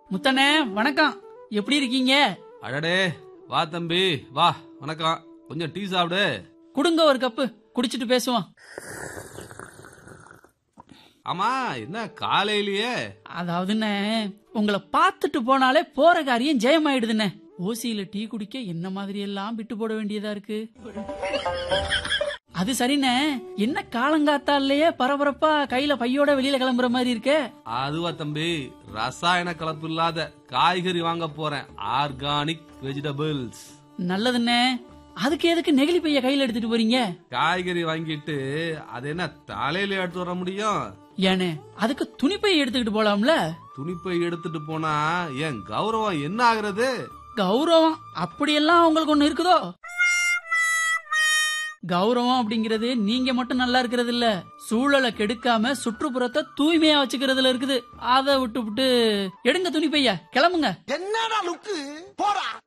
முத்தண்ணே வணக்கம் எப்படி இருக்கீங்க அடடே வா தம்பி வா வணக்கம் கொஞ்சம் டீ சாப்பிடு குடுங்க ஒரு கப்பு குடிச்சிட்டு பேசுவோம் ஆமா என்ன காலையிலேயே அதாவதுண்ணே உங்களை பார்த்துட்டு போனாலே போற காரியம் ஜெயமாயிடுதுண்ணே ஓசியில டீ குடிக்க என்ன மாதிரி எல்லாம் விட்டு போட வேண்டியதா இருக்கு அது சரிண்ணே என்ன காலங்காத்தாலேயே பரபரப்பா கையில பையோட வெளியில கிளம்புற மாதிரி இருக்கே அதுவா தம்பி ரசாயன கலப்பு இல்லாத காய்கறி வாங்க போறேன் ஆர்கானிக் வெஜிடபிள்ஸ் நல்லதுண்ணே அதுக்கு எதுக்கு நெகிழி பைய கையில எடுத்துட்டு போறீங்க காய்கறி வாங்கிட்டு அது என்ன தலையில எடுத்து வர முடியும் ஏனே அதுக்கு துணிப்பை எடுத்துக்கிட்டு போலாம்ல துணிப்பை எடுத்துட்டு போனா என் கௌரவம் என்ன ஆகுறது கௌரவம் அப்படியெல்லாம் உங்களுக்கு ஒண்ணு இருக்குதோ கௌரவம் அப்படிங்கிறது நீங்க மட்டும் நல்லா இருக்கிறது இல்ல சூழலை கெடுக்காம சுற்றுப்புறத்தை தூய்மையா வச்சுக்கிறதுல இருக்குது அதை விட்டு விட்டு எடுங்க துணி பையா கிளம்புங்க என்னடா லுக்கு போடா